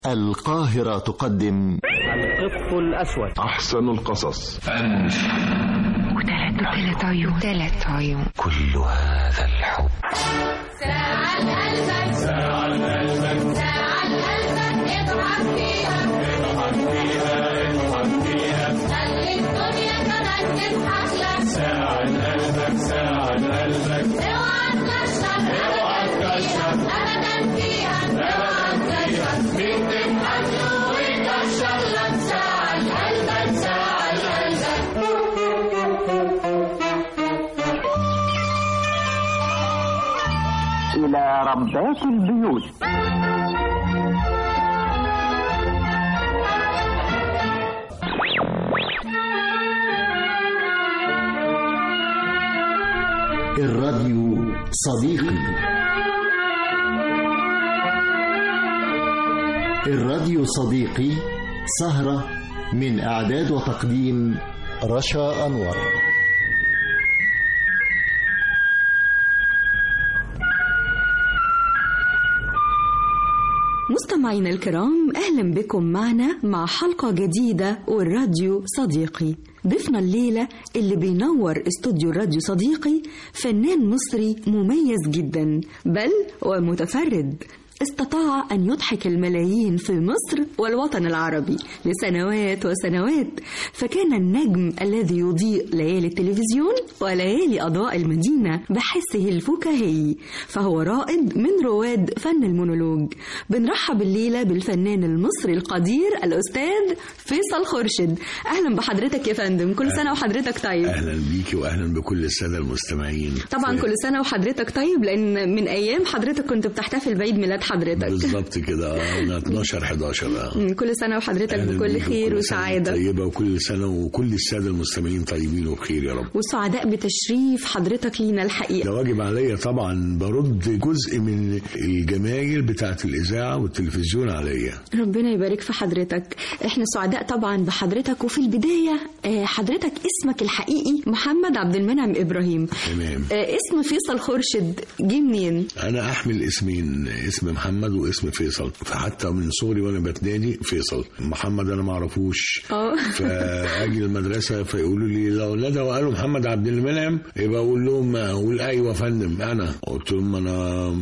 القاهرة تقدم القط الأسود أحسن القصص وثلاث وثلاث عيون ثلاث عيون كل هذا الحب ساعة قلبك ساعة قلبك ساعة قلبك اضحك فيها اضحك فيها اضحك فيها خلي الدنيا كمان تضحك لك ساعة قلبك ساعة قلبك اوعى تكشر اوعى تكشر ابدا فيها اوعى تكشر مين تضحك له ويكشر لك ساعة قلبك ساعة قلبك إلى ربات البيوت الراديو صديقي الراديو صديقي سهرة من إعداد وتقديم رشا أنور مستمعينا الكرام اهلا بكم معنا مع حلقه جديده والراديو صديقي ضيفنا الليله اللي بينور استوديو الراديو صديقي فنان مصري مميز جدا بل ومتفرد استطاع أن يضحك الملايين في مصر والوطن العربي لسنوات وسنوات فكان النجم الذي يضيء ليالي التلفزيون وليالي أضواء المدينة بحسه الفكاهي فهو رائد من رواد فن المونولوج بنرحب الليلة بالفنان المصري القدير الأستاذ فيصل خورشيد أهلا بحضرتك يا فندم كل سنة وحضرتك طيب اهلا بيكي واهلا بكل الساده المستمعين طبعا كل سنة وحضرتك طيب لأن من أيام حضرتك كنت بتحتفل بعيد ميلاد حضرتك بالظبط كده اه انا 12 11 اه مم، كل سنة وحضرتك أهلاً بكل بيكي خير وكل سنة وسعادة طيبه وكل سنه وكل الساده المستمعين طيبين وبخير يا رب وسعداء بتشريف حضرتك لينا الحقيقة ده واجب عليا طبعا برد جزء من الجمايل بتاعت الاذاعه والتلفزيون عليا ربنا يبارك في حضرتك احنا سعداء طبعا بحضرتك وفي البداية آه، حضرتك اسمك الحقيقي محمد عبد المنعم إبراهيم تمام آه، اسم فيصل خورشيد جه منين؟ انا احمل اسمين اسم محمد واسم فيصل فحتى من صغري وانا بتنادي فيصل محمد انا ما اعرفوش اه فاجي المدرسه فيقولوا لي لو ندى وقالوا محمد عبد المنعم يبقى اقول لهم اقول ايوه يا فندم انا قلت لهم انا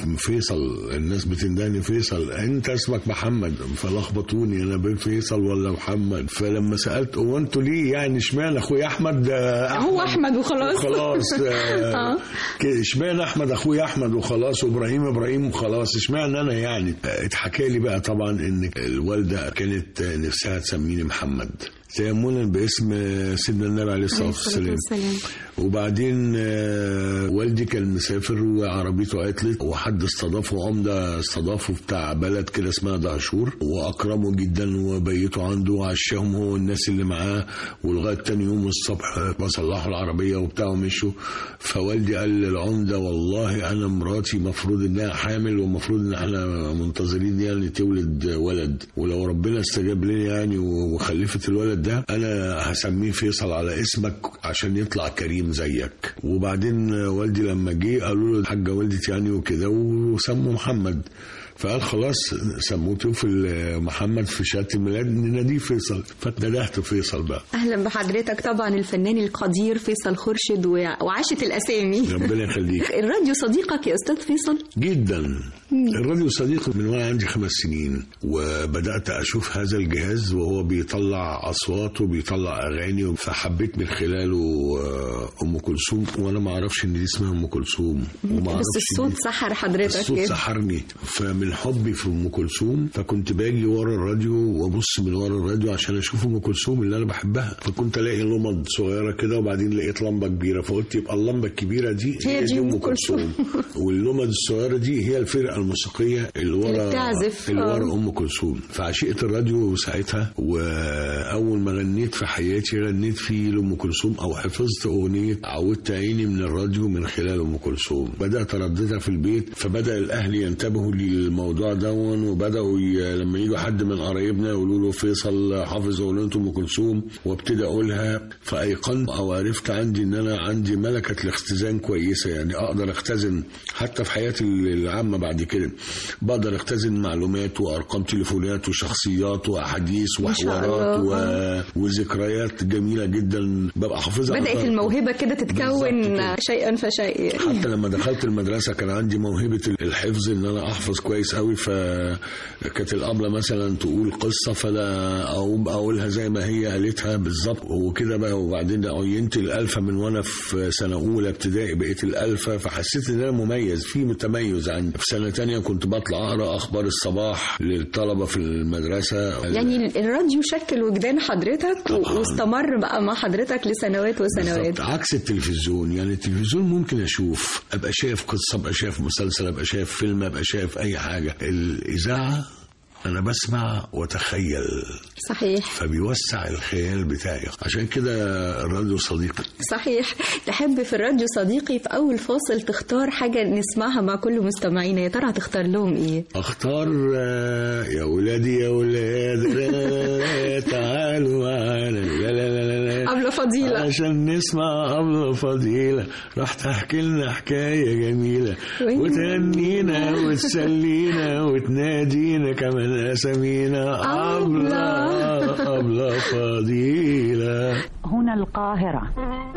فيصل الناس بتندهني فيصل انت اسمك محمد فلخبطوني انا بين فيصل ولا محمد فلما سالت هو انتوا ليه يعني اشمعنى اخويا احمد آه، هو أحمد وخلاص خلاص آه. اشمعنى احمد اخويا احمد وخلاص وابراهيم ابراهيم وخلاص اشمعنى انا يعني اتحكى لي بقى طبعا ان الوالده كانت نفسها تسميني محمد تيمنا باسم سيدنا النبي عليه الصلاه والسلام والسلام وبعدين آه، والدي كان مسافر وعربيته عطلت وحد استضافه عمده استضافه بتاع بلد كده اسمها دهشور واكرمه جدا وبيته عنده وعشاهم هو والناس اللي معاه ولغايه تاني يوم الصبح بصلحوا العربيه وبتاع ومشوا فوالدي قال للعمده والله انا مراتي مفروض انها حامل ومفروض ان احنا منتظرين يعني تولد ولد ولو ربنا استجاب لنا يعني وخلفت الولد ده انا هسميه فيصل على اسمك عشان يطلع كريم زيك وبعدين والدي لما جه قالوا له الحاجه ولدت يعني وكده وسموا محمد فقال خلاص سموه طفل محمد في شهاده الميلاد نناديه فيصل فاتندهت فيصل بقى أهلا بحضرتك طبعا الفنان القدير فيصل خورشيد و- وعاشت الأسامي ربنا يخليك الراديو صديقك يا أستاذ فيصل جدا الراديو صديقي من وانا عندي خمس سنين وبدات اشوف هذا الجهاز وهو بيطلع اصوات وبيطلع اغاني فحبيت من خلاله آه، ام كلثوم وانا ما اعرفش ان دي اسمها ام كلثوم وما بس أعرفش الصوت دي- سحر حضرتك الصوت كده. سحرني فمن حبي في ام كلثوم فكنت باجي ورا الراديو وابص من ورا الراديو عشان اشوف ام كلثوم اللي انا بحبها فكنت الاقي لمض صغيره كده وبعدين لقيت لمبه كبيره فقلت يبقى اللمبه الكبيره دي هي دي أم كلثوم. واللمض الصغيره دي هي الفرقه الموسيقيه اللي ورا اللي بتعزف. اللي آه. ورا ام كلثوم فعشقت الراديو ساعتها واول ما غنيت في حياتي غنيت فيه لام كلثوم او حفظت اغنيه عودت عيني من الراديو من خلال ام كلثوم بدات ارددها في البيت فبدا الاهل ينتبهوا للموضوع ده وبداوا ي... لما يجوا حد من قرايبنا يقولوا له فيصل حافظ اغنيه ام كلثوم وابتدي اقولها فايقنت او عرفت عندي ان انا عندي ملكه الاختزان كويسه يعني اقدر اختزن حتى في حياتي العامه بعد كده بقدر اختزن معلومات وارقام تليفونات وشخصيات واحاديث ما شاء وحوارات و... الله. وذكريات جميله جدا ببقى حافظها بدأت على- الموهبة كده بالظبط تتكون كده. شيئا فشيئا حتى لما دخلت المدرسه كان عندي موهبه الحفظ ان انا احفظ كويس قوي فكانت الابله مثلا تقول قصه فلا اقوم اقولها زي ما هي قالتها بالظبط وكده بقى وبعدين عينت الالفه من وانا في سنه اولى ابتدائي بقيت الالفه فحسيت ان انا مميز في متميز عندي في سنه تانية كنت بطلع اقرا اخبار الصباح للطلبه في المدرسه يعني الراديو شكل وجدان حضرتك و- طبعاً. واستمر بقى مع حضرتك لسنوات وسنوات بالظبط عكس التلفزيون يعني التلفزيون ممكن اشوف ابقى شايف قصه ابقى شايف مسلسل ابقى شايف فيلم ابقى شايف اي حاجه الاذاعه انا بسمع واتخيل صحيح فبيوسع الخيال بتاعي عشان كده الراديو صديقي صحيح تحب في الراديو صديقي في أول فاصل تختار حاجة نسمعها مع كل مستمعينا يا ترى هتختار لهم إيه؟ اختار آه، يا ولادي يا ولاد لا لا لا تعالوا معانا لا لا لا لا لا أبلة فضيلة عشان نسمع أبلة فضيلة راح تحكي لنا حكاية جميلة وين؟ وتهنينا وتسلينا وتنادينا كمان أسامينا أبلة أبلة فضيلة هنا القاهرة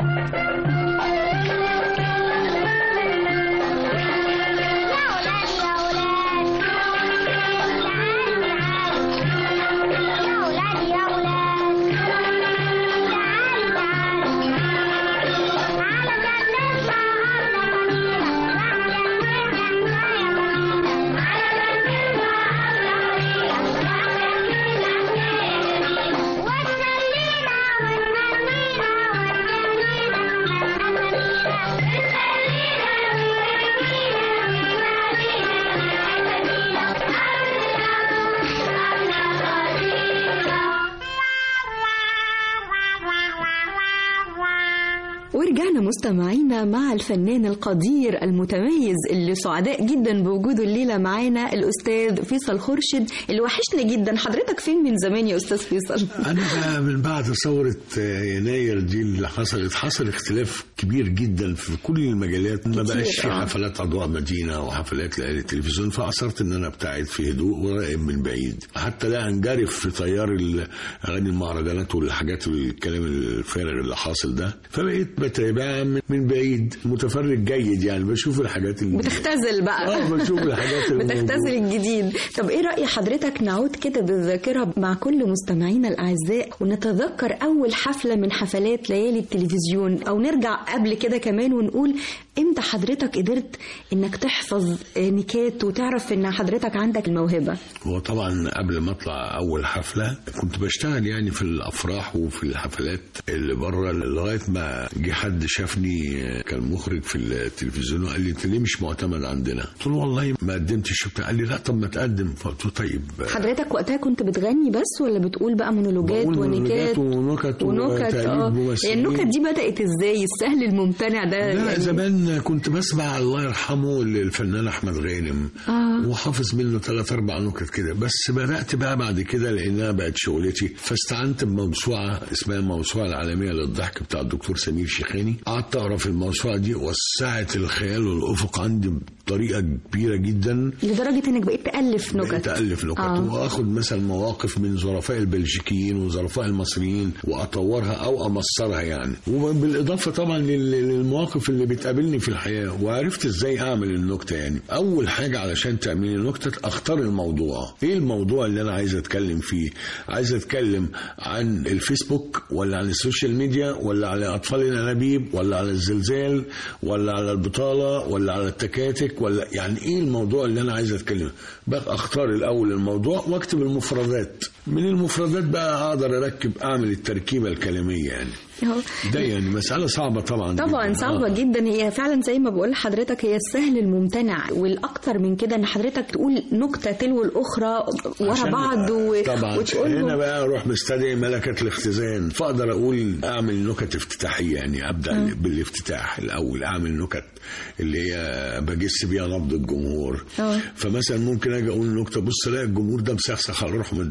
ورجعنا مستمعينا مع الفنان القدير المتميز اللي سعداء جدا بوجوده الليلة معانا الأستاذ فيصل خورشيد اللي وحشنا جدا حضرتك فين من زمان يا أستاذ فيصل؟ أنا بقى من بعد ثورة يناير دي اللي حصلت حصل اختلاف كبير جدا في كل المجالات ما كتير، بقاش في آه. حفلات أضواء مدينة وحفلات ليالي التلفزيون فأصرت إن أنا أبتعد في هدوء وراقب من بعيد حتى لا أنجرف في تيار ال- أغاني المهرجانات والحاجات والكلام الفارغ اللي حاصل ده فبقيت بتابعها من- من بعيد متفرج جيد يعني بشوف الحاجات اللي بتختزل بقى اه بشوف الحاجات اللي بتختزل الجديد طب ايه رأي حضرتك نعود كده بالذاكرة مع كل مستمعينا الأعزاء ونتذكر أول حفلة من حفلات ليالي التلفزيون أو نرجع قبل كده كمان ونقول امتى حضرتك قدرت انك تحفظ آه، نكات وتعرف ان حضرتك عندك الموهبة هو طبعا قبل ما اطلع اول حفله كنت بشتغل يعني في الافراح وفي الحفلات اللي بره لغايه ما جه حد شافني كان مخرج في التلفزيون وقال لي انت ليه مش معتمد عندنا؟ قلت له والله ما قدمتش وبتاع قال لي لا طب ما تقدم فقلت له طيب حضرتك وقتها كنت بتغني بس ولا بتقول بقى مونولوجات بقول ونكات مونولوجات ونكت ونكت وتأليف اه ممثلين. هي النكت دي بدأت ازاي السهل الممتنع ده لا يعني زمان كنت بسمع الله يرحمه الفنان احمد غانم آه. وحافظ منه ثلاث اربع نكت كده بس بدات بقى بعد كده لانها بقت شغلتي فاستعنت بموسوعه اسمها الموسوعه العالميه للضحك بتاع الدكتور سمير شيخاني قعدت اقرا في الموسوعه دي وسعت الخيال والافق عندي بطريقه كبيره جدا لدرجة انك بقيت تألف بقيت نكت ألف نكت آه. وآخد مثلا مواقف من ظرفاء البلجيكيين وظرفاء المصريين وأطورها أو أمصرها يعني وبالإضافة طبعا لل- للمواقف اللي بتقابلني في الحياة وعرفت إزاي أعمل النكتة يعني أول حاجة علشان تعملي نكتة أختار الموضوع إيه الموضوع اللي أنا عايز أتكلم فيه عايز أتكلم عن الفيسبوك ولا عن السوشيال ميديا ولا على أطفال الأنابيب ولا على الزلزال ولا على البطالة ولا على التكاتك ولا يعني إيه الموضوع اللي أنا عايز أتكلم بقى أختار الأول الموضوع وأكتب المفردات من المفردات بقى أقدر أركب أعمل التركيبة الكلامية يعني أهو. ده يعني مسألة صعبة طبعا طبعا جداً. صعبة آه. جدا هي فعلا زي ما بقول لحضرتك هي السهل الممتنع والاكتر من كده ان حضرتك تقول نكتة تلو الاخرى ورا عشان- بعض و... طبعا وتقول هنا له بقى اروح مستدعي ملكه الاختزان فاقدر اقول اعمل نكت افتتاحيه يعني ابدا بالافتتاح الاول اعمل نكت اللي هي بجس بيها نبض الجمهور آه. فمثلا ممكن اجي اقول نكته بص الاقي الجمهور ده مسخسخ على روحه من الضحك فبعرف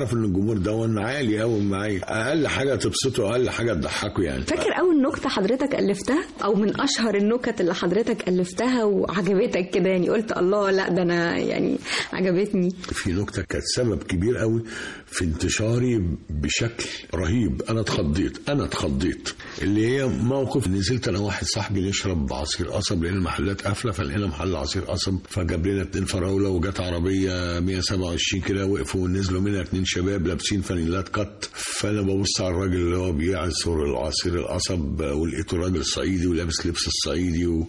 اعرف ان الجمهور ده عالي قوي معايا اقل حاجه تبسطه اقل حاجه تضحكه يعني فاكر اول نكته حضرتك الفتها او من اشهر النكت اللي حضرتك الفتها وعجبتك كده يعني قلت الله لا ده انا يعني عجبتني في نكته كانت سبب كبير قوي في انتشاري بشكل رهيب انا اتخضيت انا اتخضيت اللي هي موقف نزلت انا واحد صاحبي نشرب عصير قصب لان المحلات قافله فلقينا محل عصير قصب فجاب لنا اتنين فراوله وجت عربيه 127 كده وقفوا ونزلوا منها اتنين شباب لابسين فانيلات كت فانا ببص على الراجل اللي هو بيعصر العصير القصب ولقيته راجل صعيدي ولابس لبس الصعيدي و...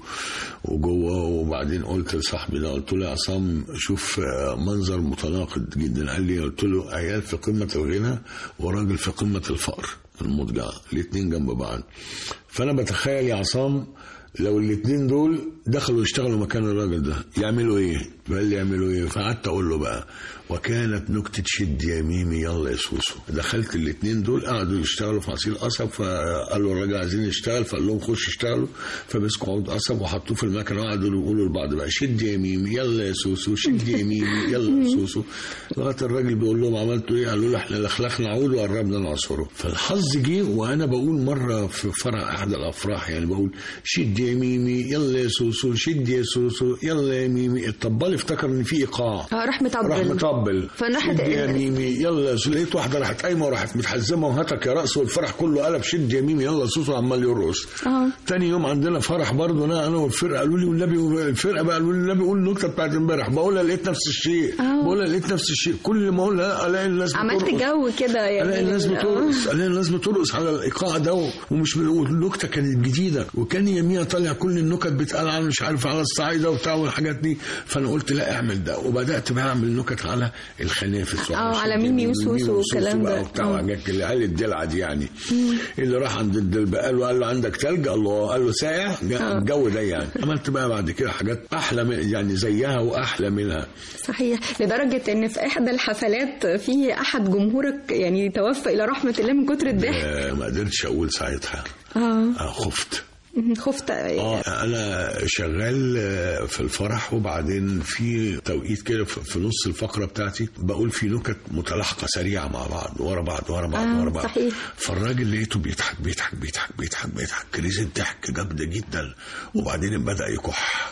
وجوه وبعدين قلت لصاحبي ده قلت له يا عصام شوف آه، منظر متناقض جدا قال لي قلت له عيال في قمه الغنى وراجل في قمه الفقر المضجع الاثنين جنب بعض فانا بتخيل يا عصام لو الاثنين دول دخلوا يشتغلوا مكان الراجل ده يعملوا ايه؟ قال لي يعملوا ايه؟ فقعدت اقول له بقى وكانت نكتة شد يا ميمي يلا يا سوسو دخلت الاثنين دول قعدوا يشتغلوا في عصير قصب فقالوا الراجل عايزين يشتغل فقال لهم خش اشتغلوا فمسكوا عود قصب وحطوه في المكنه وقعدوا يقولوا لبعض بقى شد يا ميمي يلا يا سوسو شد يا ميمي يلا يا سوسو لغايه الراجل بيقول لهم عملتوا ايه؟ قالوا له احنا لخلخنا عود وقربنا نعصره فالحظ جه وانا بقول مره في فرح احد الافراح يعني بقول شد يا ميمي يلا يا سوسو شد يا سوسو يلا يا ميمي الطبال افتكر ان في ايقاع اه راح متعبل راح مطبل فراحت- شد يا ميمي يلا يا سوسو لقيت واحده راحت قايمه وراحت متحزمه وهاتك يا راس والفرح كله قلب شد يا ميمي يلا سوسو عمال يرقص اه تاني يوم عندنا فرح برضه انا انا والفرقه قالوا لي والنبي الفرقه بقى قالوا لي النبي قول النكته بتاعت امبارح بقولها لقيت نفس الشيء آه. بقولها لقيت نفس الشيء كل ما اقولها الاقي الناس عملت بترقص. جو كده يعني الاقي الناس بترقص الاقي الناس بترقص على الايقاع ده ومش والنكته كانت جديده وكان يميها طالع كل النكت بتقال على مش عارف على الصعيده وبتاع والحاجات دي فانا قلت لا اعمل ده وبدات بقى اعمل نكت على الخنافس آه، على ميمي وسوسو والكلام بقى ده. وبتاع آه. وحاجات العيال الدلع دي يعني اللي راح عند الدلبة قال له قال له عندك تلج قال له قال له ساقع آه. الجو ده يعني عملت بقى بعد كده حاجات احلى من يعني زيها واحلى منها صحيح لدرجة ان في احدى الحفلات في احد جمهورك يعني توفى الى رحمة الله من كتر الضحك آه، ما قدرتش اقول ساعتها اه آه، خفت خفت اه انا شغال آه، في الفرح وبعدين في توقيت كده في في نص الفقره بتاعتي بقول في نكت متلاحقه سريعه مع بعض ورا بعض ورا بعض آه، ورا بعض صحيح. فالراجل لقيته بيضحك بيضحك بيضحك بيضحك بيضحك كريزه ضحك جامده جدا وبعدين بدا يكح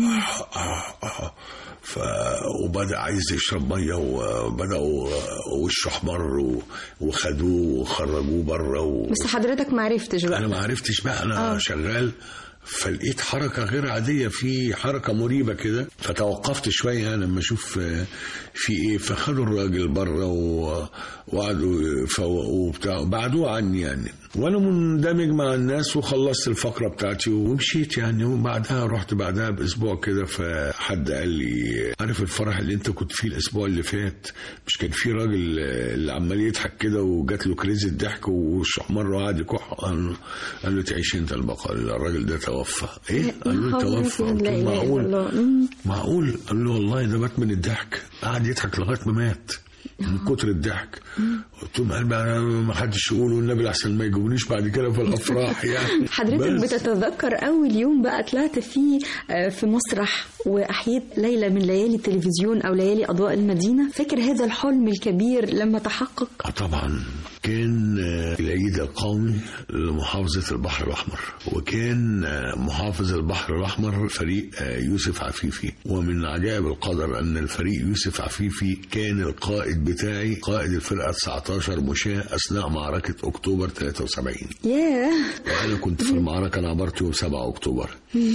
آه آه آه ف وبدا عايز يشرب ميه وبداوا وشه احمر و- وخدوه وخرجوه بره و... بس حضرتك ما عرفتش بقى انا ما عرفتش بقى انا آه. آه. شغال فلقيت حركة غير عادية في حركة مريبة كده فتوقفت شوية لما أشوف آه، في إيه فخدوا الراجل بره و- وقعدوا يفوقوه وبتاع بعدوه عني يعني وأنا مندمج مع الناس وخلصت الفقرة بتاعتي ومشيت يعني وبعدها رحت بعدها بأسبوع كده فحد قال لي عارف الفرح اللي أنت كنت فيه الأسبوع اللي فات مش كان في راجل آه، اللي عمال يضحك كده وجات له كريزة ضحك ووشه أحمر وقعد يكح قال له- قال له تعيش أنت البقاء الراجل ده توفى ايه قال له حول توفى ولا قلت لا له إله إلا معقول الله. مم. معقول قال له والله ده مات من الضحك قعد يضحك لغايه ما مات من كتر الضحك قلت له قال بقى ما حدش يقول والنبي احسن ما يجيبونيش بعد كده في الافراح يعني حضرتك بس. بتتذكر اول يوم بقى طلعت فيه آه، في مسرح واحييت ليله من ليالي التلفزيون او ليالي اضواء المدينه فاكر هذا الحلم الكبير لما تحقق آه طبعا كان آه، العيد القومي لمحافظة البحر الأحمر وكان آه، محافظ البحر الأحمر فريق آه، يوسف عفيفي ومن عجائب القدر أن الفريق يوسف عفيفي كان القائد بتاعي قائد الفرقة 19 مشاة أثناء معركة أكتوبر 73 ياه وأنا كنت في المعركة أنا عبرت يوم 7 أكتوبر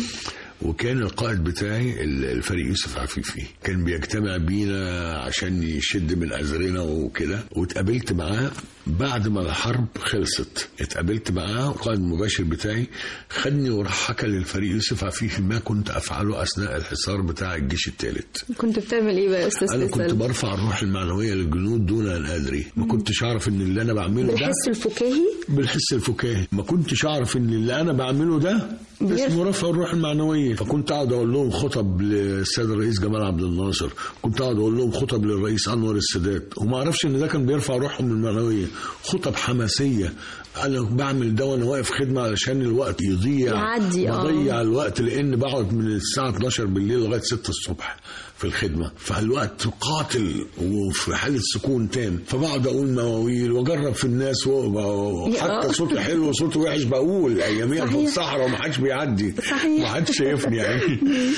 وكان القائد بتاعي ال- الفريق يوسف عفيفي كان بيجتمع بينا عشان يشد من أزرنا وكده واتقابلت معاه بعد ما الحرب خلصت اتقابلت معاه القائد المباشر بتاعي خدني وراح حكى للفريق يوسف عفيفي ما كنت أفعله أثناء الحصار بتاع الجيش الثالث كنت بتعمل ايه بقى يا استاذ أنا كنت فيصل برفع الروح المعنوية للجنود دون أن أدري ما كنتش أعرف إن اللي أنا بعمله ده بالحس الفكاهي بالحس الفكاهي ما كنتش اعرف ان اللي انا بعمله ده بيرفع. اسمه رفع الروح المعنويه فكنت اقعد اقول لهم خطب للسيد الرئيس جمال عبد الناصر كنت اقعد اقول لهم خطب للرئيس انور السادات وما اعرفش ان ده كان بيرفع روحهم المعنويه خطب حماسيه انا بعمل ده وانا واقف خدمه علشان الوقت يضيع يعدي، آه. بضيع الوقت لان بقعد من الساعه 12 بالليل لغايه 6 الصبح في الخدمه فالوقت قاتل وفي حاله سكون تام فبقعد اقول مواويل واجرب في الناس و- آه. وحتى صوتي حلو وصوتي وحش بقول اياميها في صحيح. الصحراء ومحدش بيعدي صحيح. محدش شايفني يعني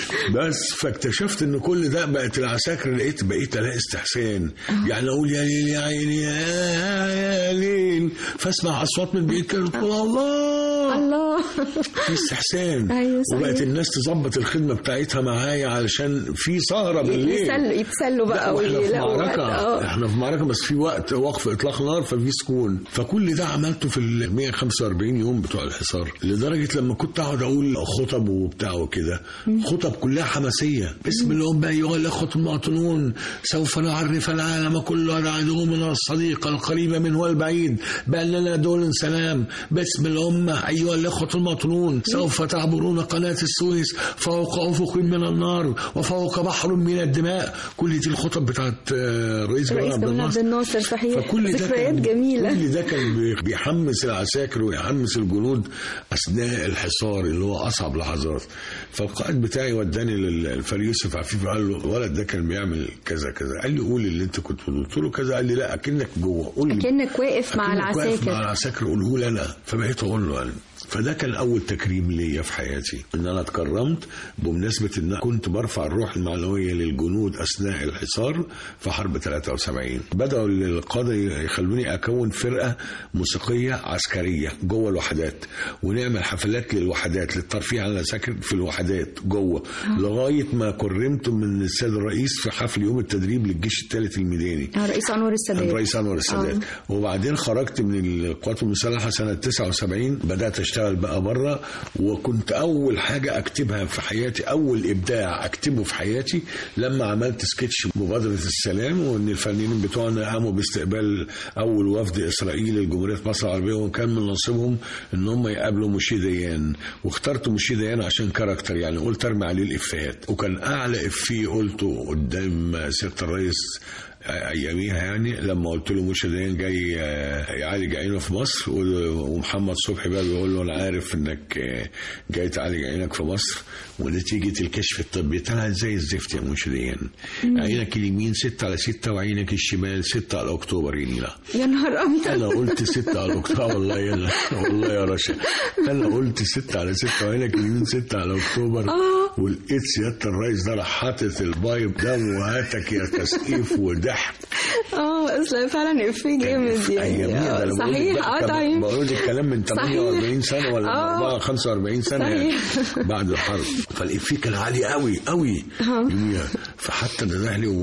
بس فاكتشفت ان كل ده بقت العساكر لقيت بقيت الاقي استحسان يعني اقول يا ليل يا عيني يا, يا ليل فاسمع اصوات من بعيد كده تقول الله الله في استحسان أيوة صحيح. وبقت الناس تظبط الخدمه بتاعتها معايا علشان في سهره بالليل يتسلوا يتسلوا لا، بقى واحنا في ويلاقوا وقت. معركة آه. احنا في معركة بس في وقت وقف اطلاق نار ففي سكون فكل ده عملته في ال 145 يوم بتوع الحصار لدرجة لما كنت اقعد اقول خطب وبتاع وكده خطب كلها حماسية بسم الله ايها الاخوة المواطنون سوف نعرف العالم كله على عدونا الصديق القريب منه والبعيد باننا دول سلام باسم الامة ايها الاخوة المواطنون سوف تعبرون قناة السويس فوق افق من النار وفوق بحر من الدماء كل دي الخطب بتاعت آه، الرئيس جمال رئيس عبد جمال عبد الناصر الناصر صحيح فكل ده ذكريات كان جميلة كل ده كان بي- بيحمس العساكر ويحمس الجنود اثناء الحصار اللي هو اصعب لحظات فالقائد بتاعي وداني للفريق يوسف عفيف قال له الولد ده كان بيعمل كذا كذا قال لي قول اللي انت كنت بتقوله قلت له كذا قال لي لا اكنك جوه قول لي كأنك واقف مع أكنك واقف مع العساكر العساكر قوله لي انا فبقيت اقول له انا فده كان اول تكريم ليا في حياتي ان انا اتكرمت بمناسبه ان أنا كنت برفع الروح المعنويه للجنود اثناء الحصار في حرب 73 بداوا القاده يخلوني اكون فرقه موسيقيه عسكريه جوه الوحدات ونعمل حفلات للوحدات للترفيه على العساكر في الوحدات جوه لغايه ما كرمت من السيد الرئيس في حفل يوم التدريب للجيش الثالث الميداني آه، رئيس أنور السادات الرئيس انور السادات وبعدين خرجت من القوات المسلحه سنه 79 بدات اشتغل بقى بره وكنت اول حاجه اكتبها في حياتي اول ابداع اكتبه في حياتي لما عملت سكتش مبادره السلام وان الفنانين بتوعنا قاموا باستقبال اول وفد اسرائيلي لجمهوريه مصر العربيه وكان من نصيبهم ان هم يقابلوا مشي ديان واخترت مشي ديان عشان كاركتر يعني قلت ارمي عليه الافيهات وكان اعلى افيه قلته قدام سياده الرئيس اياميها يعني لما قلت له موشا ديان جاي آه، يعالج عينه في مصر و- ومحمد صبحي بقى بيقول له انا عارف انك آه، جاي تعالج عينك في مصر ونتيجه الكشف الطبي طلعت زي الزفت يا موشا ديان عينك اليمين 6 على 6 وعينك الشمال 6 على اكتوبر ينيلا يا نهار انا أبيض قلت ستة على اكتوبر والله يا والله يا رشا انا قلت ستة على ستة وعينك اليمين ستة على اكتوبر ولقيت سياده الرئيس ده راح حاطط البايب ده وهاتك يا تسقيف وضحك اه اصل فعلا افيه جامد في يعني أياميها ده آه، أنا بقول لك صحيح بقى اه كم- طيب بقول لك كلام من 48 سنه ولا من آه. 4 45 سنه يعني صحيح. بعد الحرب فالإفيه كان عالي قوي قوي يوميها فحتى نده لي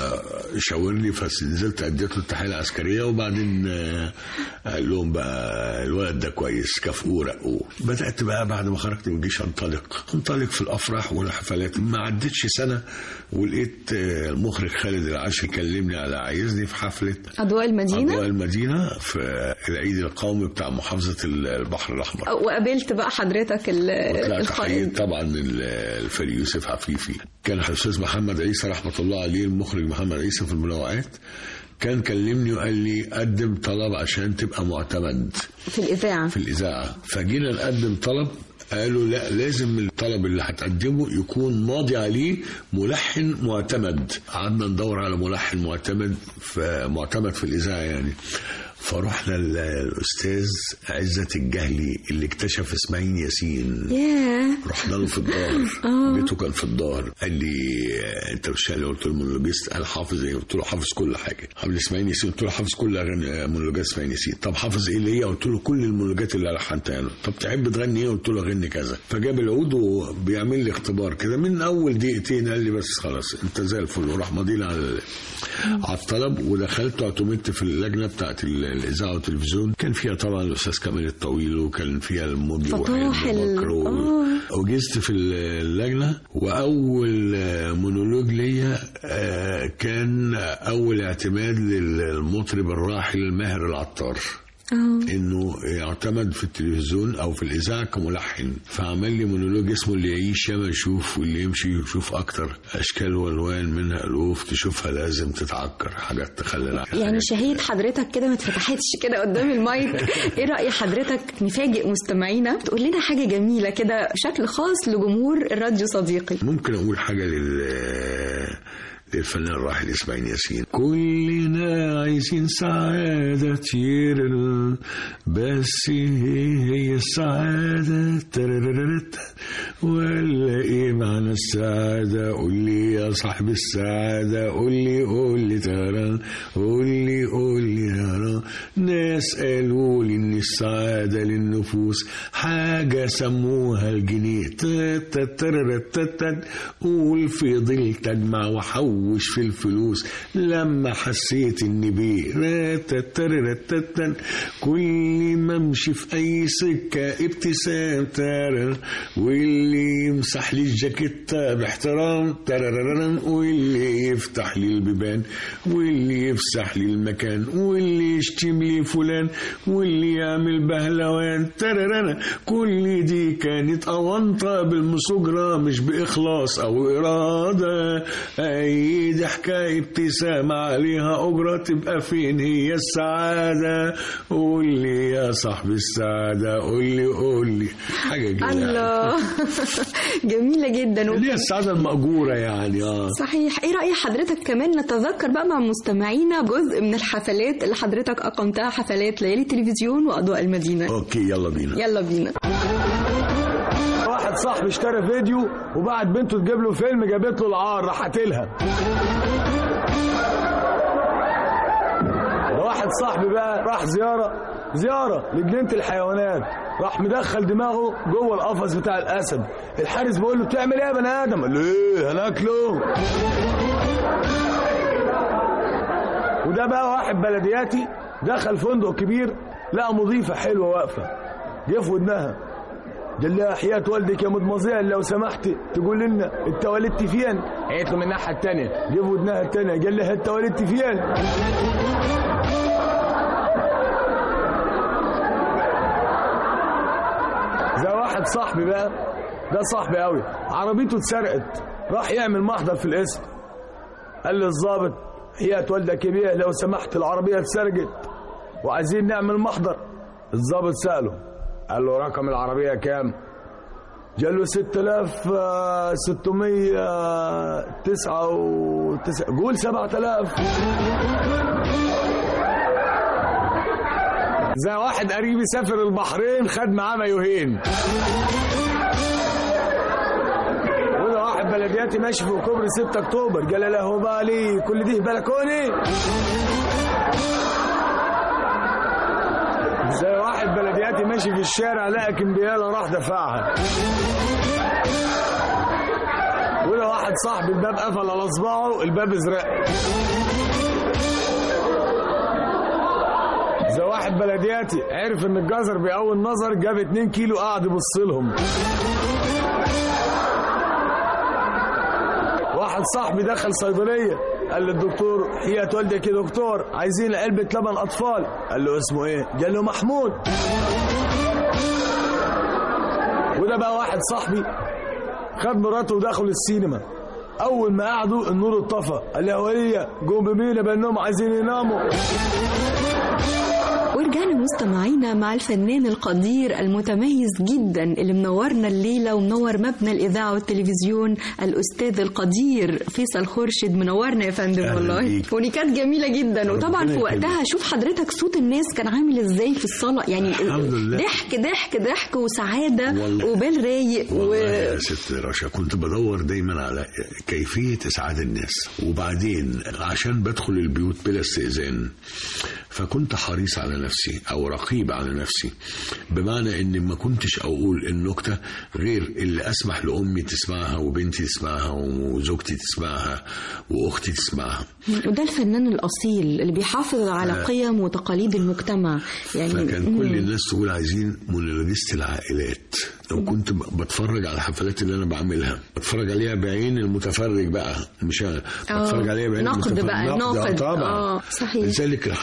وشاور لي فنزلت اديته التحيه العسكريه وبعدين آه، قال لهم بقى الولد ده كويس كافئوه رقوه بدات بقى بعد ما خرجت من الجيش انطلق انطلق في الافراح والحفلات ما عدتش سنه ولقيت آه، المخرج خالد العاشر كلمني على عايزني في حفله اضواء المدينه أضواء المدينة في العيد القومي بتاع محافظة البحر الأحمر وقابلت بقى حضرتك ال- وطلعت القائد حقيقة طبعا ال- الفريق يوسف عفيفي كان الأستاذ محمد عيسى رحمة الله عليه المخرج محمد عيسى في المنوعات كان كلمني وقال لي قدم طلب عشان تبقى معتمد في الاذاعه في الإذاعة فجينا نقدم طلب قالوا لا لازم الطلب اللي هتقدمه يكون ماضي عليه ملحن معتمد قعدنا ندور على ملحن معتمد في معتمد في الإذاعة يعني فرحنا للأستاذ عزت الجهلي اللي اكتشف اسماعيل ياسين ياه رحنا له في الظهر بيته كان في الظهر قال لي آه، انت مش قال لي قلت له مونولوجيست قال حافظ ايه قلت له حافظ كل حاجه حافظ اسماعيل ياسين قلت له حافظ كل اغاني آه، مونولوجات اسماعيل ياسين طب حافظ ايه اللي هي قلت له كل المونولوجات اللي لحنتها له طب تحب تغني ايه قلت له اغني كذا فجاب العود وبيعمل لي اختبار كده من اول دقيقتين قال لي بس خلاص انت زي الفل وراح ماضينا على ال- على الطلب ودخلت واعتمدت في اللجنه بتاعت ال- الاذاعه والتلفزيون كان فيها طبعا الاستاذ كامل الطويل وكان فيها الموجي فطاحل. وحلمي بكر و- آه. وجزت في اللجنة وأول آه، مونولوج ليا آه، كان أول اعتماد للمطرب الراحل ماهر العطار اه انه يعتمد في التلفزيون او في الاذاعه كملحن فعمل لي مونولوج اسمه اللي يعيش ياما يشوف واللي يمشي يشوف اكتر اشكال والوان منها الوف تشوفها لازم تتعكر حاجات تخلي العقل يعني شهية حضرتك كده ما اتفتحتش كده قدام المايك ايه رأي حضرتك نفاجئ مستمعينا تقول لنا حاجة جميلة كده بشكل خاص لجمهور الراديو صديقي ممكن اقول حاجه لل للفنان الراحل اسماعيل ياسين كلنا عايزين سعادة تيرل بس ايه هي السعادة تررررت ولا ايه معنى السعادة قول لي يا صاحب السعادة قول لي قول لي ترى قول لي قول لي ترى ناس قالوا لي ان السعادة للنفوس حاجة سموها الجنيه تتتررتتت قول فضلت اجمع واحوش في الفلوس لما حسيت اني بيه رتترتتت كل ما امشي في اي سكة ابتسام ترى واللي يمسح لي الجاكيتة باحترام تررررن واللي يفتح لي البيبان واللي يفسح لي المكان واللي يشتم لي فلان واللي يعمل بهلوان ترررن كل دي كانت أونطة بالمسجرة مش بإخلاص أو إرادة أي ضحكة ابتسامة عليها أجرة تبقى فين هي السعادة قول لي يا صاحب السعادة قول لي قول لي حاجة كده الله جميلة جدا اللي هي السعادة المأجورة يعني اه صحيح ايه رأي حضرتك كمان نتذكر بقى مع مستمعينا جزء من الحفلات اللي حضرتك أقمتها حفلات ليالي التلفزيون وأضواء المدينة اوكي يلا بينا يلا بينا واحد صاحبي اشترى فيديو وبعت بنته تجيب له فيلم جابت له العار راح قاتلها ده واحد صاحبي بقى راح زيارة زيارة لجنينة الحيوانات راح مدخل دماغه جوه القفص بتاع الأسد الحارس بيقول له بتعمل ايه يا بني آدم؟ قال له ايه هناكله وده بقى واحد بلدياتي دخل فندق كبير لقى مضيفة حلوة واقفة جه في ودنها قال لها حياة والدك يا مدمزيل لو سمحت تقول لنا انت ولدت فين؟ قالت له من الناحية التانية جه في ودنها التانية قال لها انت ولدت فين؟ زي واحد صاحبي بقى ده صاحبي قوي عربيته اتسرقت راح يعمل محضر في القسم قال للظابط حياة والدك يا بيه لو سمحت العربية اتسرقت وعايزين نعمل محضر الظابط سأله قال له رقم العربية كام قال له 6699 قول 7000 زي واحد قريبي سافر البحرين خد معاه مايوهين وده واحد بلدياتي ماشي في كوبري 6 اكتوبر قال له بالي كل دي بلكوني زي واحد بلدياتي ماشي في الشارع لقى كمبياله راح دفعها وده واحد صاحبي الباب قفل على صباعه الباب ازرق زي واحد بلدياتي عرف ان الجزر بأول نظر جاب 2 كيلو قعد يبص لهم واحد صاحبي دخل صيدليه قال للدكتور حياة والدك يا دكتور عايزين علبة لبن أطفال قال له اسمه إيه؟ قال له محمود وده بقى واحد صاحبي خد مراته ودخلوا السينما أول ما قعدوا النور اتطفى قال لي يا ولية قوم بمينا بأنهم عايزين يناموا ورجعنا مستمعينا مع الفنان القدير المتميز جدا اللي منورنا الليلة ومنور مبنى الإذاعة والتلفزيون الأستاذ القدير فيصل خورشيد منورنا يا فندم أهلا والله بيك. ونكات جميلة جدا وطبعا في ربنا وقتها شوف حضرتك صوت الناس كان عامل ازاي في الصالة يعني الحمد لله. ضحك ضحك ضحك وسعادة والله. وبال رايق والله و... يا ست رشا كنت بدور دايما على كيفية إسعاد الناس وبعدين عشان بدخل البيوت بلا استئذان فكنت حريص على نفسي أو رقيب على نفسي بمعنى إن ما كنتش أقول النكتة غير اللي أسمح لأمي تسمعها وبنتي تسمعها وزوجتي تسمعها وأختي تسمعها وده الفنان الأصيل اللي بيحافظ على قيم وتقاليد المجتمع يعني فكان مم. كل الناس تقول عايزين مونولوجيست العائلات لو كنت ب- بتفرج على الحفلات اللي انا بعملها بتفرج عليها بعين المتفرج بقى مش أنا. آه، بتفرج عليها بعين نقد المتفرج بقى، نقد، آه، ناقد. طبعا آه، صحيح. لذلك الحمد لله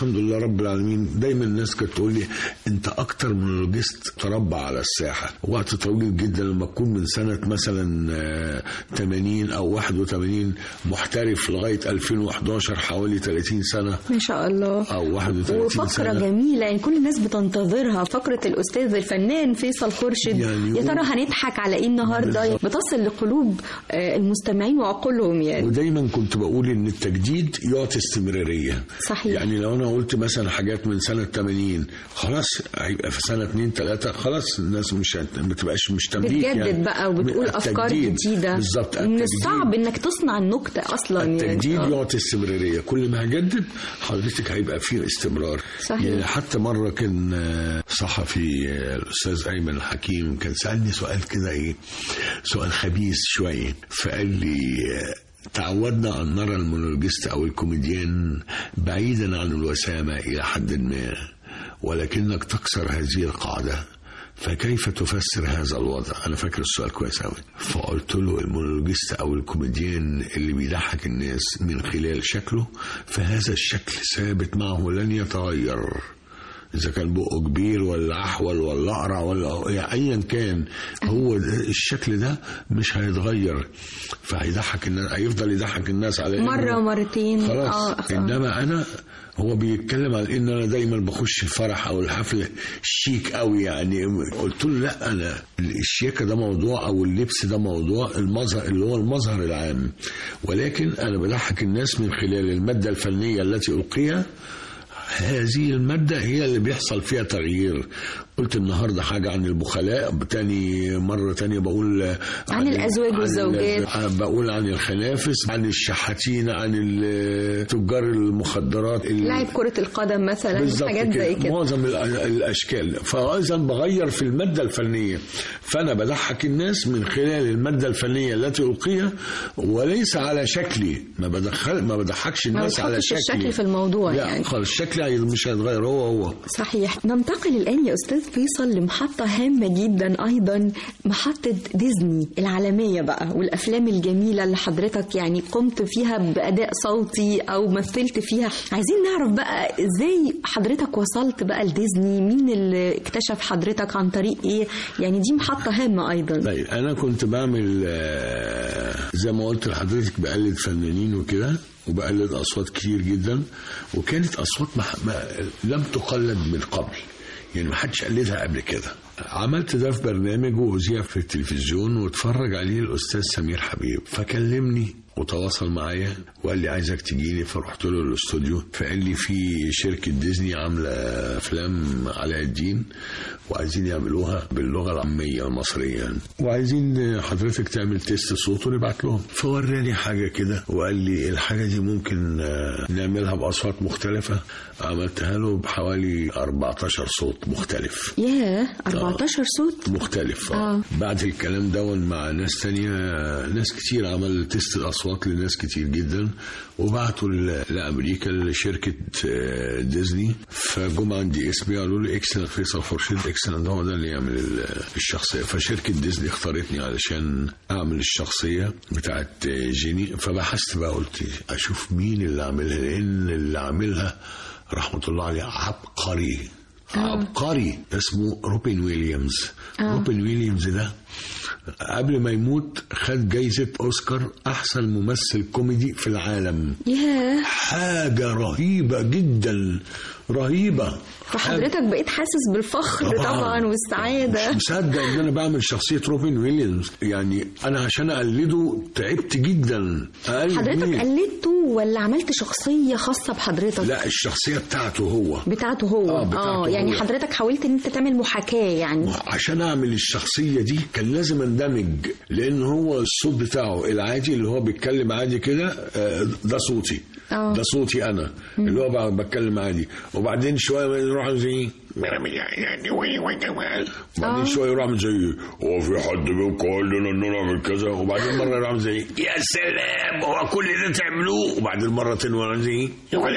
رب العالمين دايما الناس كانت تقول لي انت اكتر مونولوجيست تربى على الساحه وقت طويل جدا لما تكون من سنه مثلا آه، 80 او 81 محترف لغايه 2011 حوالي 30 سنه ما شاء الله او 31 وفقرة سنه جميلة يعني كل الناس بتنتظرها فقرة الأستاذ الفنان فيصل خورشيد يعني يا ترى هنضحك على إيه النهاردة بتصل لقلوب آه، المستمعين وعقولهم يعني ودايما كنت بقول ان التجديد يعطي استمراريه صحيح. يعني لو انا قلت مثلا حاجات من سنه 80 خلاص هيبقى في سنه 2 3 خلاص الناس مش هت- ما تبقاش مش تمليك بتجدد يعني. بقى وبتقول أفكار التجديد. جديدة بالظبط من التجديد. الصعب إنك تصنع النكتة أصلا التجديد يعني آه. يعطي استمراريه كل ما هجدد حضرتك هيبقى فيه استمرار صحيح. يعني حتى مره كان آه، صحفي آه، الاستاذ ايمن الحكيم كان سالني سؤال كده ايه سؤال خبيث شويه فقال لي آه، تعودنا أن نرى المونولوجيست أو الكوميديان بعيدا عن الوسامة إلى حد ما ولكنك تكسر هذه القاعدة فكيف تفسر هذا الوضع أنا فاكر السؤال كويس أوي فقلت له المونولوجيست أو الكوميديان اللي بيضحك الناس من خلال شكله فهذا الشكل ثابت معه لن يتغير اذا كان بقه كبير ولا احول ولا اقرع ولا يعني ايا كان هو ده- الشكل ده مش هيتغير فهيضحك الناس هيفضل يضحك الناس على إنه- مرة ومرتين خلاص آه، آه. انما انا هو بيتكلم عن ان انا دايما بخش الفرح او الحفله شيك قوي يعني قلت له لا انا الشياكه ده موضوع او اللبس ده موضوع المظهر اللي هو المظهر العام ولكن انا بضحك الناس من خلال الماده الفنيه التي القيها هذه المادة هي اللي بيحصل فيها تغيير قلت النهاردة حاجة عن البخلاء تاني مرة تانية بقول عن الأزواج عن والزوجات. ال- بقول عن الخنافس عن الشحاتين عن ال- تجار المخدرات ال- لاعب كرة القدم مثلا بالظبط حاجات زي كده معظم ال- الاشكال فاذا بغير في الماده الفنيه فانا بضحك الناس من خلال الماده الفنيه التي القيها وليس على شكلي ما بدخل ما بضحكش ما الناس على بتحطش شكلي الشكل في الموضوع لا يعني خالص الشكل هي- مش هيتغير هو هو صحيح ننتقل الآن يا أستاذ فيصل لمحطة هامة جدا أيضا محطة ديزني العالمية بقى والأفلام الجميلة اللي حضرتك يعني قمت فيها بأداء صوتي أو مثلت فيها عايزين نعرف بقى إزاي حضرتك وصلت بقى لديزني مين اللي اكتشف حضرتك عن طريق إيه يعني دي محطة هامة أيضا طيب انا كنت بعمل آه، زي ما قلت لحضرتك بقلد فنانين وكده وبقلد اصوات كتير جدا وكانت اصوات ما ما لم تقلد من قبل يعني ما حدش قلدها قبل كده عملت ده في برنامج وأذيع في التلفزيون واتفرج عليه الأستاذ سمير حبيب فكلمني وتواصل معايا وقال لي عايزك تجيلي فرحت له الاستوديو فقال لي في شركة ديزني عاملة أفلام علاء الدين وعايزين يعملوها باللغة العامية المصرية يعني. وعايزين حضرتك تعمل تيست صوت ونبعت لهم فوراني حاجة كده وقال لي الحاجة دي ممكن آه، نعملها بأصوات مختلفة عملتها له بحوالي 14 صوت مختلف ياه 14 صوت مختلف آه. آه. بعد الكلام ده مع ناس تانية ناس كتير عمل تيست الأصوات لناس كتير جدا وبعتوا ل- لأمريكا لشركة آه، ديزني فجم عندي اسمي قالوا لي اكسلنت فيصل خورشيد اكسلنت هو ده اللي يعمل ال- الشخصية فشركة ديزني اختارتني علشان أعمل الشخصية بتاعت آه، جيني فبحثت بقى قلت أشوف مين اللي عاملها لأن اللي عاملها رحمة الله عليه عبقري عبقري اسمه روبن ويليامز روبن ويليامز ده قبل ما يموت خد جايزة أوسكار أحسن ممثل كوميدي في العالم ياه حاجة رهيبة جدا رهيبة فحضرتك بقيت حاسس بالفخر طبعا والسعادة مش مصدق ان انا بعمل شخصيه روبن ويليامز يعني انا عشان اقلده تعبت جدا اقلد حضرتك مين؟ قلدته ولا عملت شخصية خاصة بحضرتك لا الشخصيه بتاعته هو بتاعته هو آه، بتاعته اه يعني هو. حضرتك حاولت ان انت تعمل محاكاة يعني عشان اعمل الشخصيه دي كان لازم اندمج لان هو الصوت بتاعه العادي اللي هو بيتكلم عادي كده آه، ده صوتي آه. ده صوتي انا اللي هو بقى بتكلم عادي وبعدين شويه يروح زي وبعدين شويه يروح عامل زي هو في حد بيقول لنا ان نعمل كذا وبعدين مره يروح عامل زي يا سلام هو كل ده تعملوه وبعدين مره تانية يروح عامل زي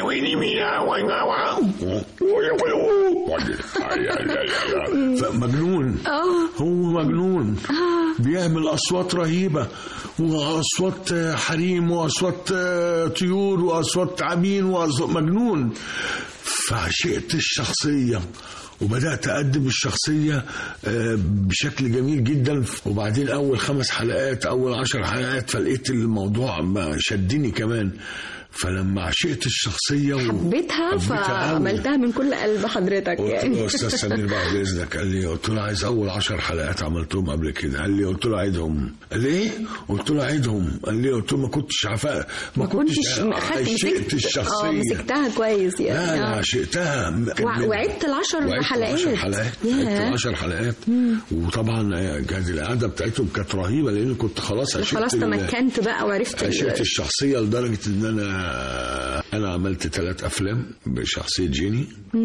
فمجنون هو مجنون بيعمل اصوات رهيبه واصوات حريم واصوات طيور واصوات عبين واصوات مجنون فعشقت الشخصية وبدأت أقدم الشخصية آه، بشكل جميل جدا وبعدين أول خمس حلقات أول عشر حلقات فلقيت الموضوع ما شدني كمان فلما عشقت الشخصية و- حبيتها أوي. فعملتها من كل قلب حضرتك قلت له يا يعني استاذ سمير بعد اذنك قال لي قلت له عايز اول عشر حلقات عملتهم قبل كده قال لي قلت له عيدهم قال لي ايه قلت له عيدهم قال لي قلت له ما كنتش عفا ما كنتش خدت عشقت مسكت اه الشخصيه مسكتها كويس يعني لا انا آه. عشقتها كان وع- من- وعدت العشر وعدت حلقات العشر حلقات ياه. وعدت العشر حلقات وطبعا كانت القعده بتاعتهم كانت رهيبه لان كنت خلاص عشقت خلاص ال- تمكنت بقى وعرفت ال- عشقت الشخصية لدرجة إن أنا أنا عملت ثلاث أفلام بشخصية جيني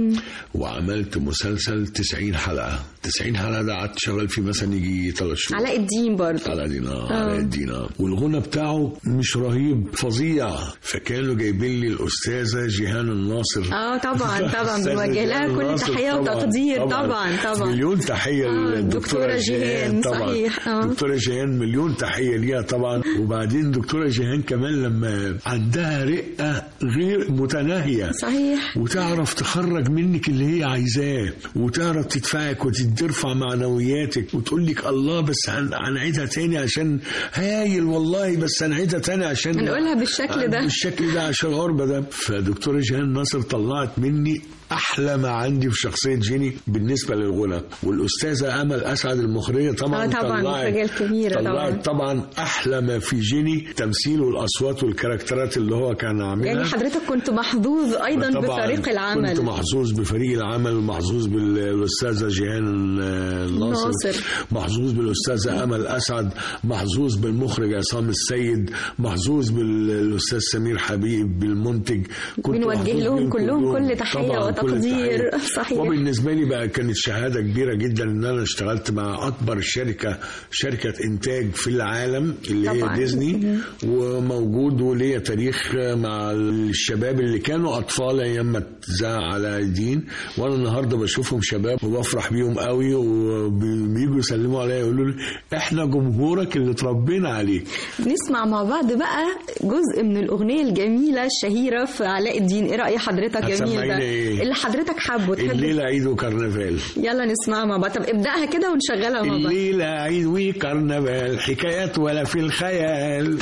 وعملت مسلسل 90 حلقة 90 حلقة ده قعدت شغال فيه مثلا يجي ثلاث شهور علاء الدين برضه علاء الدين اه علاء الدين اه والغنى بتاعه مش رهيب فظيع فكانوا جايبين لي الأستاذة جيهان الناصر اه طبعا طبعا أستاذة بنوجه لها جيهان كل الناصر تحيه طبعاً، وتقدير طبعا طبعا مليون تحية آه، للدكتورة الدكتورة جيهان جيهان، طبعا صحيح، آه. دكتورة جيهان مليون تحية ليها طبعا وبعدين دكتورة جيهان كمان لما عندها رقة غير متناهية صحيح وتعرف تخرج منك اللي هي عايزاه وتعرف تدفعك وترفع معنوياتك وتقول لك الله بس هن- هنعيدها تاني عشان هايل والله بس هنعيدها تاني عشان هنقولها بالشكل ده. بالشكل ده عشان العربة ده فدكتورة جيهان ناصر طلعت مني احلى ما عندي في شخصيه جيني بالنسبه للغنى والاستاذه امل اسعد المخرجه طبعا آه طبعاً، طلعت- المخرجة الكبيرة طلعت طبعا احلى ما في جيني تمثيل والاصوات والكاركترات اللي هو كان عاملها يعني حضرتك كنت محظوظ ايضا طبعاً بفريق العمل كنت محظوظ بفريق العمل محظوظ بالاستاذه جيهان آه، الناصر ناصر. محظوظ بالاستاذه امل اسعد محظوظ بالمخرج عصام السيد محظوظ بالاستاذ سمير حبيب بالمنتج كنت بنوجه محظوظ لهم بيهم كلهم كل تحية طبعاً كل وتقدير. تحية. صحيح. وبالنسبه لي بقى كانت شهاده كبيره جدا ان انا اشتغلت مع اكبر شركه شركه انتاج في العالم اللي طبعاً. هي ديزني وموجود وليا تاريخ مع الشباب اللي كانوا اطفال ايام ما اتذاع على الدين وانا النهارده بشوفهم شباب وبفرح بيهم قوي وبييجوا يسلموا عليا يقولوا لي احنا جمهورك اللي اتربينا عليه نسمع مع بعض بقى جزء من الأغنية الجميلة الشهيرة في علاء الدين إيه رأي حضرتك جميل هتسمعينا ده إيه؟ اللي حضرتك حابه تحب الليله عيد وكرنفال يلا نسمعها مع بعض طب ابدأها كده ونشغلها مع بعض الليلة عيد وكرنفال حكايات ولا في الخيال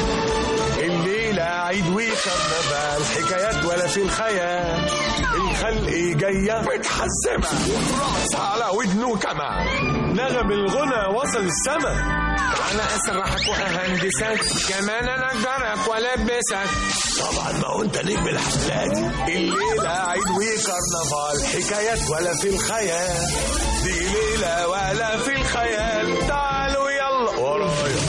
الليلة عيد وكرنفال حكايات ولا في الخيال الخلق جاية متحزمة رأس على ودنه كمان نغم الغنى وصل السما انا اسرحك واهندسك كمان انجرك والبسك طبعا ما هو انت نجم الحفلات الليلة عيد وكرنفال حكايات ولا في الخيال دي ليلة ولا في الخيال تعالوا يلا ورايا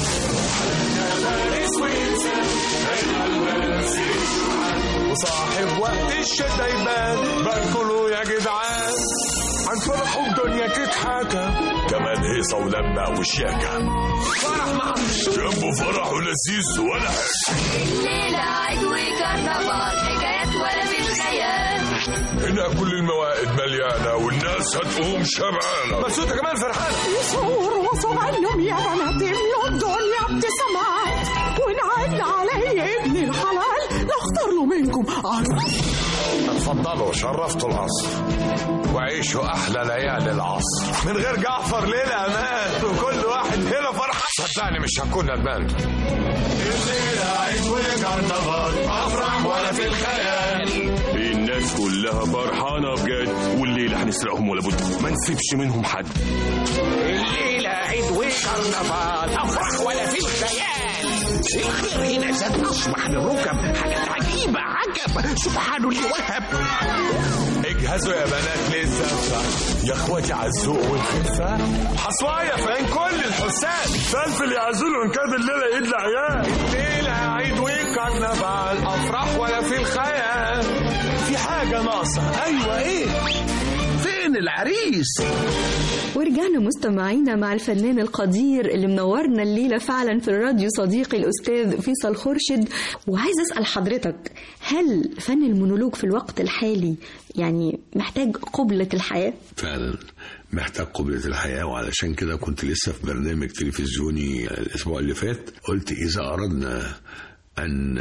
وصاحب وقت الشتا يبان باركلوا يا جدعان عن فرح الدنيا تتحكى كمان هيصة ولمة وشياكة فرح مع جنبه فرح ولذيذ ولا حاجة الليلة عيد وكرنفال حكايات ولا في الخيال هنا كل الموائد مليانة والناس هتقوم شبعانة مبسوطة كمان فرحانة يصور وصغيرهم يا بنات املوا الدنيا ابتسامات ونعد علي ابن الحلال نختار له منكم عروس اتفضلوا شرفتوا القصر وعيشوا احلى ليالي العصر من غير جعفر ليلة امان وكل واحد هنا فرحان صدقني مش هكون ندمان الليلة عيد وكرنفال افرح ولا في الخيال الناس كلها فرحانة بجد والليلة هنسرقهم ولا بد ما نسيبش منهم حد الليلة عيد وكرنفال افرح ولا في الخيال الخير هنا زاد اصبح للركب حاجات عجيبة عجب سبحان اللي وهب اجهزوا يا بنات للزفة يا اخواتي على الذوق والخفة حصوايا فين كل الحسان فلفل يعزلوا ان كاد الليلة ايد العيال الليلة عيد وكرنفال افرح ولا في الخيال في حاجة ناقصة ايوه ايه فين العريس ورجعنا مستمعينا مع الفنان القدير اللي منورنا الليلة فعلا في الراديو صديقي الأستاذ فيصل خورشد وعايز أسأل حضرتك هل فن المونولوج في الوقت الحالي يعني محتاج قبلة الحياة؟ فعلا محتاج قبلة الحياة وعلشان كده كنت لسه في برنامج تلفزيوني الأسبوع اللي فات قلت إذا أردنا أن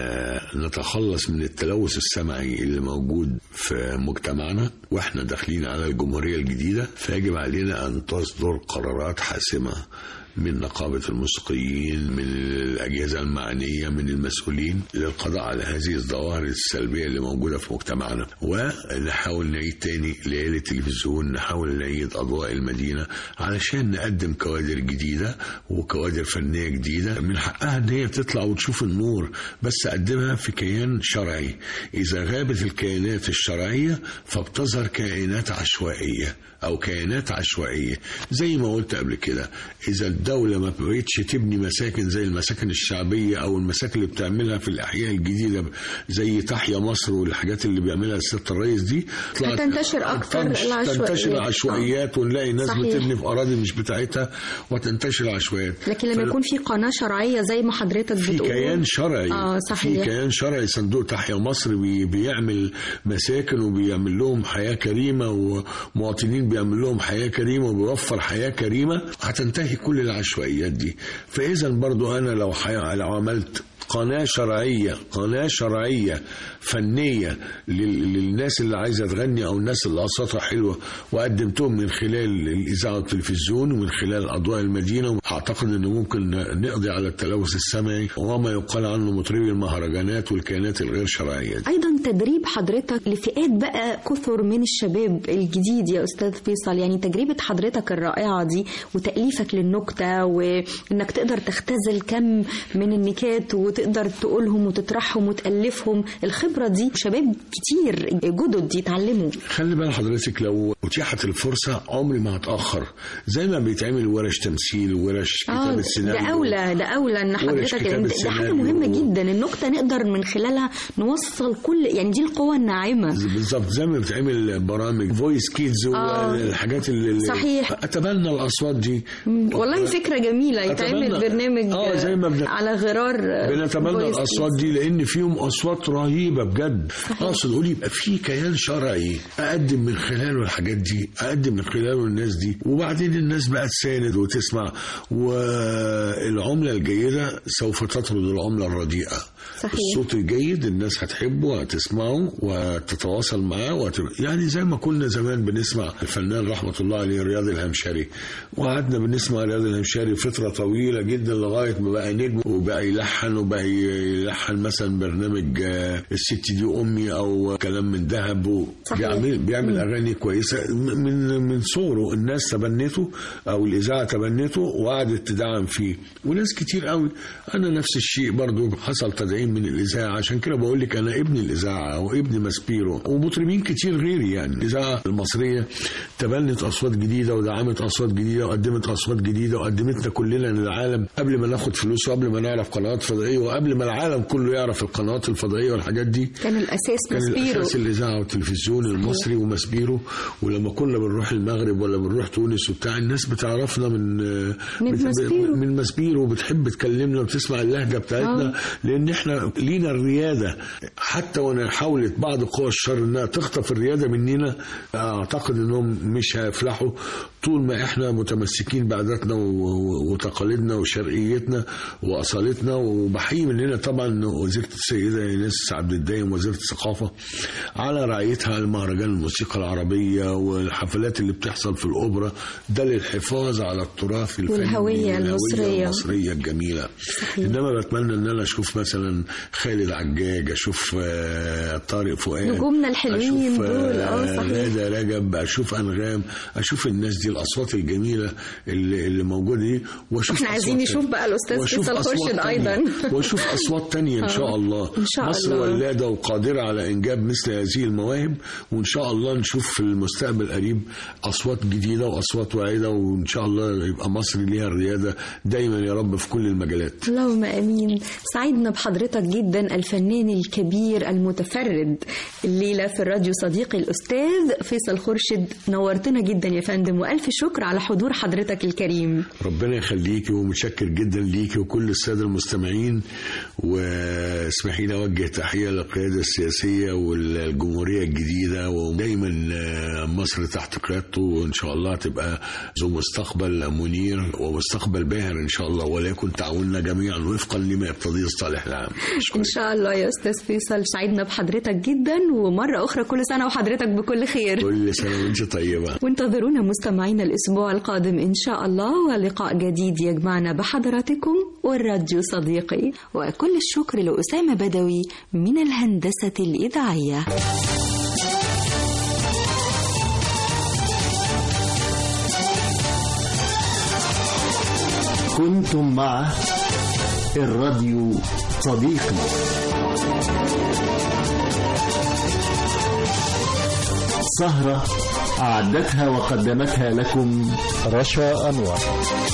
نتخلص من التلوث السمعي اللي موجود في مجتمعنا وإحنا داخلين على الجمهورية الجديدة فيجب علينا أن تصدر قرارات حاسمة من نقابة الموسيقيين من الأجهزة المعنية من المسؤولين للقضاء على هذه الظواهر السلبية اللي موجودة في مجتمعنا ونحاول نعيد تاني ليالي التلفزيون نحاول نعيد أضواء المدينة علشان نقدم كوادر جديدة وكوادر فنية جديدة من حقها إن هي تطلع وتشوف النور بس أقدمها في كيان شرعي إذا غابت الكيانات الشرعية فبتظهر كائنات عشوائية أو كيانات عشوائية زي ما قلت قبل كده إذا الدولة ما بقتش تبني مساكن زي المساكن الشعبية أو المساكن اللي بتعملها في الأحياء الجديدة زي تحيا مصر والحاجات اللي بيعملها السيادة الرئيس دي طلعت- هتنتشر أكتر تنتشر- العشوائيات. تنتشر العشوائيات ونلاقي ناس صحيح. بتبني في أراضي مش بتاعتها وتنتشر العشوائيات لكن لما فال- يكون في قناة شرعية زي ما حضرتك في بتقول كيان شرعي اه في صحيح كيان شرعي صندوق تحيا مصر بي بيعمل مساكن وبيعمل لهم حياة كريمة ومواطنين بيعمل لهم حياة كريمة وبيوفر حياة كريمة هتنتهي كل العشوائيات دي فإذا برضو أنا لو حي... لو عملت قناة شرعية قناة شرعية فنية لل- للناس اللي عايزة تغني أو الناس اللي أصواتها حلوة وقدمتهم من خلال الإذاعة والتلفزيون ومن خلال أضواء المدينة أعتقد أنه ممكن نقضي على التلوث السمعي وما يقال عنه مطربي المهرجانات والكيانات الغير شرعية دي. ايضا تدريب حضرتك لفئات بقى كثر من الشباب الجديد يا استاذ فيصل يعني تجربه حضرتك الرائعه دي وتاليفك للنكته وانك تقدر تختزل كم من النكات وتقدر تقولهم وتطرحهم وتالفهم الخبره دي شباب كتير جدد يتعلموا خلي بال حضرتك لو اتيحت الفرصة عمري ما هتأخر زي ما بيتعمل ورش تمثيل ورش اه كتابة سيناريو ده اولى ده اولى ان ورش حضرتك كتابة يعني ده حاجه سيناريو. مهمه جدا النكته نقدر من خلالها نوصل كل يعني دي القوه الناعمه بالظبط زي ما بتعمل برامج فويس كيدز آه. والحاجات اللي اللي- صحيح. اتبنى الاصوات دي مم، والله فكره جميله يتعمل أتمنى- برنامج آه، زي ما بن- على غرار بنتمنى voice الاصوات دي لان فيهم اصوات رهيبه بجد اقصد اقول يبقى في كيان شرعي اقدم من خلاله الحاجات دي اقدم من خلاله الناس دي وبعدين الناس بقى تساند وتسمع والعمله الجيده سوف تطرد العمله الرديئه صحيح. الصوت الجيد الناس هتحبه وهتسمعه وتتواصل معاه وهت... يعني زي ما كنا زمان بنسمع الفنان رحمه الله عليه رياض الهمشري وقعدنا بنسمع رياض الهمشري فتره طويله جدا لغايه ما بقى نجم وبقى يلحن وبقى يلحن مثلا برنامج آه، الست دي امي او كلام من ذهب و- صحيح. بيعمل بيعمل اغاني كويسه من من صوره الناس تبنته او الاذاعه تبنته وقعدت تدعم فيه وناس كتير قوي انا نفس الشيء برضو حصل تدعيم من الاذاعه عشان كده بقول لك انا ابن الاذاعه او ابن ماسبيرو ومطربين كتير غيري يعني الاذاعه المصريه تبنت اصوات جديده ودعمت اصوات جديده وقدمت اصوات جديده وقدمتنا كلنا للعالم قبل ما ناخد فلوس وقبل ما نعرف قنوات فضائيه وقبل ما العالم كله يعرف القنوات الفضائيه والحاجات دي كان الاساس كان مسبيرو الاساس الاذاعه والتلفزيون المصري ومسبيرو ولما كنا بنروح المغرب ولا بنروح تونس وبتاع الناس بتعرفنا من من بت- مسبيرو. من مسبيرو وبتحب تكلمنا وتسمع اللهجه بتاعتنا آه. لان احنا لينا الرياده حتى وانا حاولت بعض قوى الشر انها تخطف الرياده مننا اعتقد انهم مش هيفلحوا طول ما احنا متمسكين بعاداتنا و- و- وتقاليدنا وشرقيتنا واصالتنا وبحيي مننا طبعا وزيره السيده ايناس عبد الدايم وزيره الثقافه على رعايتها المهرجان الموسيقى العربيه والحفلات اللي بتحصل في الاوبرا ده للحفاظ على التراث الفني والهوية المصرية. المصريه الجميله انما بتمنى ان انا اشوف مثلا خالد عجاج اشوف آه، طارق فؤاد نجومنا الحلوين اشوف دول، آه، صحيح. نادى رجب اشوف انغام اشوف الناس دي الاصوات الجميله اللي, اللي موجوده دي واشوف احنا عايزين أصوات نشوف تانية. بقى الأستاذ وأشوف فيصل أصوات خورشيد تانية. أيضاً. واشوف اصوات تانية ان شاء آه. الله إن شاء مصر الله. ولاده وقادره على انجاب مثل هذه المواهب وان شاء الله نشوف في المستقبل القريب اصوات جديده واصوات واعده وان شاء الله يبقى مصر ليها الرياده دايما يا رب في كل المجالات اللهم امين سعدنا بحضرتك جدا الفنان الكبير المتفرد الليله في الراديو صديقي الاستاذ أستاذ فيصل خورشيد نورتنا جدا يا فندم وألف شكر على حضور حضرتك الكريم ربنا يخليكي ومتشكر جدا ليكي وكل الساده المستمعين واسمحي لي اوجه تحيه للقياده السياسيه والجمهوريه الجديده ودايما آه، مصر تحت قيادته وان شاء الله تبقى ذو مستقبل منير ومستقبل باهر ان شاء الله وليكن تعاوننا جميعا وفقا لما يقتضيه الصالح العام إن شاء الله يا أستاذ فيصل سعدنا بحضرتك جدا ومرة أخرى كل سنة وحضرتك بكل خير كل سنه وانت طيبه وانتظرونا مستمعينا الأسبوع القادم إن شاء الله ولقاء جديد يجمعنا بحضراتكم والراديو صديقي وكل الشكر لأسامة بدوي من الهندسة الإذاعية كنتم مع الراديو صديقي سهرة أعدتها وقدمتها لكم رشا أنور